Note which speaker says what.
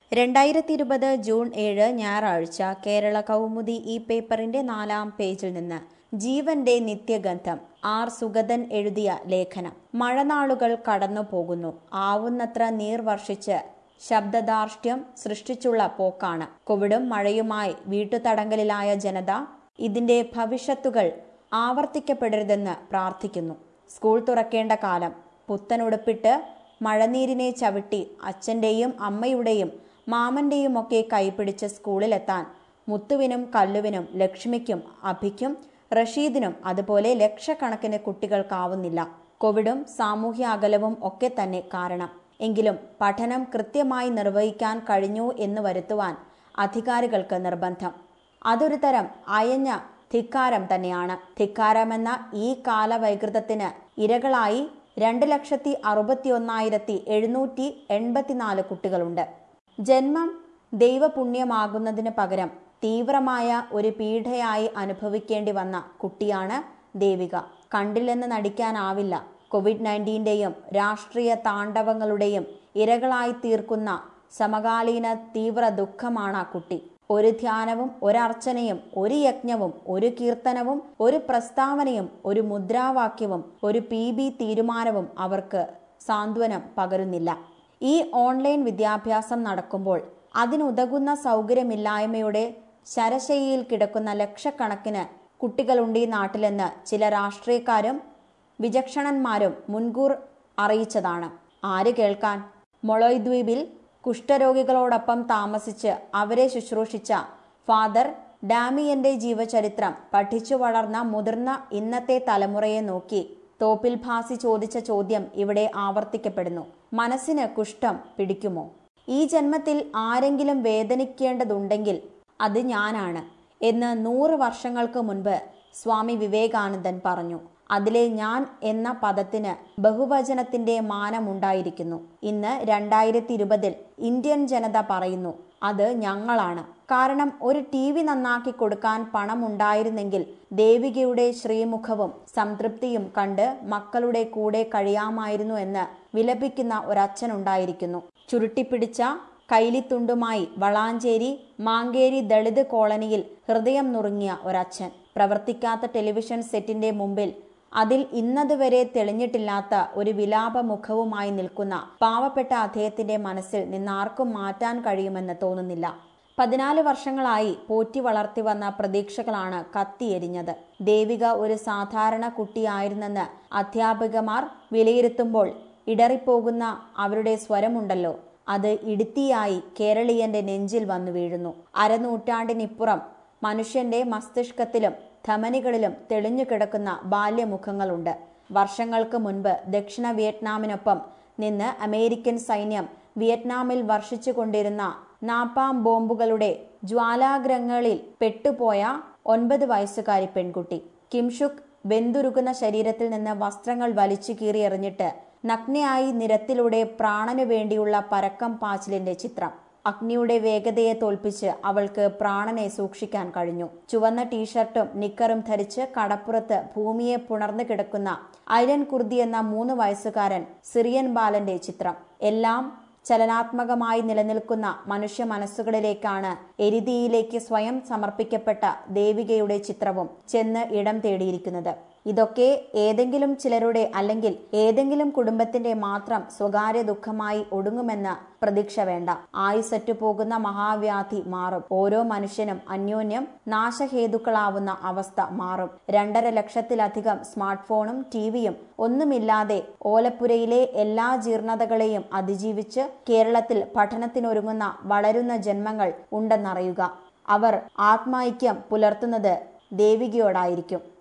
Speaker 1: രണ്ടായിരത്തി ഇരുപത് ജൂൺ ഏഴ് ഞായറാഴ്ച കേരള കൗമുദി ഈ പേപ്പറിന്റെ നാലാം പേജിൽ നിന്ന് ജീവന്റെ നിത്യഗന്ധം ആർ സുഗതൻ എഴുതിയ ലേഖനം മഴനാളുകൾ കടന്നു പോകുന്നു ആവുന്നത്ര നീർ വർഷിച്ച് ശബ്ദദാർഷ്ട്യം സൃഷ്ടിച്ചുള്ള പോക്കാണ് കോവിഡും മഴയുമായി വീട്ടുതടങ്കലിലായ ജനത ഇതിന്റെ ഭവിഷ്യത്തുകൾ ആവർത്തിക്കപ്പെടരുതെന്ന് പ്രാർത്ഥിക്കുന്നു സ്കൂൾ തുറക്കേണ്ട കാലം പുത്തനുടുപ്പിട്ട് മഴനീരിനെ ചവിട്ടി അച്ഛന്റെയും അമ്മയുടെയും മാമന്റെയും ഒക്കെ കൈപിടിച്ച് സ്കൂളിലെത്താൻ മുത്തുവിനും കല്ലുവിനും ലക്ഷ്മിക്കും അഭിക്കും റഷീദിനും അതുപോലെ ലക്ഷക്കണക്കിന് കുട്ടികൾക്കാവുന്നില്ല കോവിഡും സാമൂഹ്യ അകലവും ഒക്കെ തന്നെ കാരണം എങ്കിലും പഠനം കൃത്യമായി നിർവഹിക്കാൻ കഴിഞ്ഞു എന്ന് വരുത്തുവാൻ അധികാരികൾക്ക് നിർബന്ധം അതൊരു തരം അയഞ്ഞ ധിക്കാരം തന്നെയാണ് ധിക്കാരമെന്ന ഈ കാലവൈകൃതത്തിന് ഇരകളായി രണ്ട് ലക്ഷത്തി അറുപത്തി ഒന്നായിരത്തി എഴുന്നൂറ്റി എൺപത്തിനാല് കുട്ടികളുണ്ട് ജന്മം ദൈവപുണ്യമാകുന്നതിന് പകരം തീവ്രമായ ഒരു പീഡയായി അനുഭവിക്കേണ്ടി വന്ന കുട്ടിയാണ് ദേവിക കണ്ടില്ലെന്ന് നടിക്കാനാവില്ല കോവിഡ് നയൻറ്റീൻ്റെയും രാഷ്ട്രീയ താണ്ഡവങ്ങളുടെയും ഇരകളായി തീർക്കുന്ന സമകാലീന തീവ്ര ദുഃഖമാണ് ആ കുട്ടി ഒരു ധ്യാനവും ഒരർച്ചനയും ഒരു യജ്ഞവും ഒരു കീർത്തനവും ഒരു പ്രസ്താവനയും ഒരു മുദ്രാവാക്യവും ഒരു പി ബി തീരുമാനവും അവർക്ക് സാന്ത്വനം പകരുന്നില്ല ഈ ഓൺലൈൻ വിദ്യാഭ്യാസം നടക്കുമ്പോൾ അതിനുതകുന്ന സൗകര്യമില്ലായ്മയുടെ ശരശയ്യയിൽ കിടക്കുന്ന ലക്ഷക്കണക്കിന് കുട്ടികളുണ്ട് ഈ നാട്ടിലെന്ന് ചില രാഷ്ട്രീയക്കാരും വിചക്ഷണന്മാരും മുൻകൂർ അറിയിച്ചതാണ് ആര് കേൾക്കാൻ മൊളോയ് ദ്വീപിൽ കുഷ്ഠരോഗികളോടൊപ്പം താമസിച്ച് അവരെ ശുശ്രൂഷിച്ച ഫാദർ ഡാമിയന്റെ ജീവചരിത്രം പഠിച്ചു വളർന്ന മുതിർന്ന ഇന്നത്തെ തലമുറയെ നോക്കി തോപ്പിൽ ഭാസി ചോദിച്ച ചോദ്യം ഇവിടെ ആവർത്തിക്കപ്പെടുന്നു മനസ്സിന് കുഷ്ഠം പിടിക്കുമോ ഈ ജന്മത്തിൽ ആരെങ്കിലും വേദനിക്കേണ്ടതുണ്ടെങ്കിൽ അത് ഞാനാണ് എന്ന് നൂറ് വർഷങ്ങൾക്ക് മുൻപ് സ്വാമി വിവേകാനന്ദൻ പറഞ്ഞു അതിലെ ഞാൻ എന്ന പദത്തിന് ബഹുവചനത്തിന്റെ മാനമുണ്ടായിരിക്കുന്നു ഇന്ന് രണ്ടായിരത്തി ഇരുപതിൽ ഇന്ത്യൻ ജനത പറയുന്നു അത് ഞങ്ങളാണ് കാരണം ഒരു ടി വി നന്നാക്കി കൊടുക്കാൻ പണമുണ്ടായിരുന്നെങ്കിൽ ദേവികയുടെ ശ്രീമുഖവും സംതൃപ്തിയും കണ്ട് മക്കളുടെ കൂടെ കഴിയാമായിരുന്നു എന്ന് വിലപിക്കുന്ന ഒരച്ഛനുണ്ടായിരിക്കുന്നു ചുരുട്ടിപ്പിടിച്ച കൈലിത്തുണ്ടുമായി വളാഞ്ചേരി മാങ്കേരി ദളിത് കോളനിയിൽ ഹൃദയം നുറുങ്ങിയ ഒരച്ഛൻ പ്രവർത്തിക്കാത്ത ടെലിവിഷൻ സെറ്റിന്റെ മുമ്പിൽ അതിൽ ഇന്നതുവരെ തെളിഞ്ഞിട്ടില്ലാത്ത ഒരു വിലാപമുഖവുമായി നിൽക്കുന്ന പാവപ്പെട്ട അദ്ദേഹത്തിന്റെ മനസ്സിൽ നിന്നാർക്കും മാറ്റാൻ കഴിയുമെന്ന് തോന്നുന്നില്ല പതിനാല് വർഷങ്ങളായി പോറ്റി വളർത്തി വന്ന പ്രതീക്ഷകളാണ് കത്തിയെരിഞ്ഞത് ദേവിക ഒരു സാധാരണ കുട്ടിയായിരുന്നെന്ന് അധ്യാപികമാർ വിലയിരുത്തുമ്പോൾ ഇടറിപ്പോകുന്ന അവരുടെ സ്വരമുണ്ടല്ലോ അത് ഇടുത്തിയായി കേരളീയന്റെ നെഞ്ചിൽ വന്നു വീഴുന്നു അരനൂറ്റാണ്ടിനിപ്പുറം മനുഷ്യന്റെ മസ്തിഷ്കത്തിലും ധമനികളിലും തെളിഞ്ഞു കിടക്കുന്ന ബാല്യമുഖങ്ങളുണ്ട് വർഷങ്ങൾക്ക് മുൻപ് ദക്ഷിണ വിയറ്റ്നാമിനൊപ്പം നിന്ന് അമേരിക്കൻ സൈന്യം വിയറ്റ്നാമിൽ വർഷിച്ചു കൊണ്ടിരുന്ന നാപ്പാം ബോംബുകളുടെ ജ്വാലാഗ്രങ്ങളിൽ പെട്ടുപോയ ഒൻപത് വയസ്സുകാരി പെൺകുട്ടി കിംഷുക് വെന്തുരുകുന്ന ശരീരത്തിൽ നിന്ന് വസ്ത്രങ്ങൾ വലിച്ചു കീറിയെറിഞ്ഞിട്ട് നഗ്നയായി നിരത്തിലൂടെ പ്രാണനു വേണ്ടിയുള്ള പരക്കം പാച്ചിലിന്റെ ചിത്രം അഗ്നിയുടെ വേഗതയെ തോൽപ്പിച്ച് അവൾക്ക് പ്രാണനെ സൂക്ഷിക്കാൻ കഴിഞ്ഞു ചുവന്ന ടീഷർട്ടും നിക്കറും ധരിച്ച് കടപ്പുറത്ത് ഭൂമിയെ പുണർന്നു കിടക്കുന്ന ഐരൻ കുർദി എന്ന മൂന്ന് വയസ്സുകാരൻ സിറിയൻ ബാലന്റെ ചിത്രം എല്ലാം ചലനാത്മകമായി നിലനിൽക്കുന്ന മനുഷ്യ മനസ്സുകളിലേക്കാണ് എരിതിയിലേക്ക് സ്വയം സമർപ്പിക്കപ്പെട്ട ദേവികയുടെ ചിത്രവും ചെന്ന് ഇടം തേടിയിരിക്കുന്നത് ഇതൊക്കെ ഏതെങ്കിലും ചിലരുടെ അല്ലെങ്കിൽ ഏതെങ്കിലും കുടുംബത്തിന്റെ മാത്രം സ്വകാര്യ ദുഃഖമായി ഒടുങ്ങുമെന്ന പ്രതീക്ഷ വേണ്ട ആയുസറ്റു പോകുന്ന മഹാവ്യാധി മാറും ഓരോ മനുഷ്യനും അന്യോന്യം നാശഹേതുക്കളാവുന്ന അവസ്ഥ മാറും രണ്ടര ലക്ഷത്തിലധികം സ്മാർട്ട് ഫോണും ടിവിയും ഒന്നുമില്ലാതെ ഓലപ്പുരയിലെ എല്ലാ ജീർണതകളെയും അതിജീവിച്ച് കേരളത്തിൽ പഠനത്തിനൊരുങ്ങുന്ന വളരുന്ന ജന്മങ്ങൾ ഉണ്ടെന്നറിയുക അവർ ആത്മൈക്യം പുലർത്തുന്നത് ദേവികയോടായിരിക്കും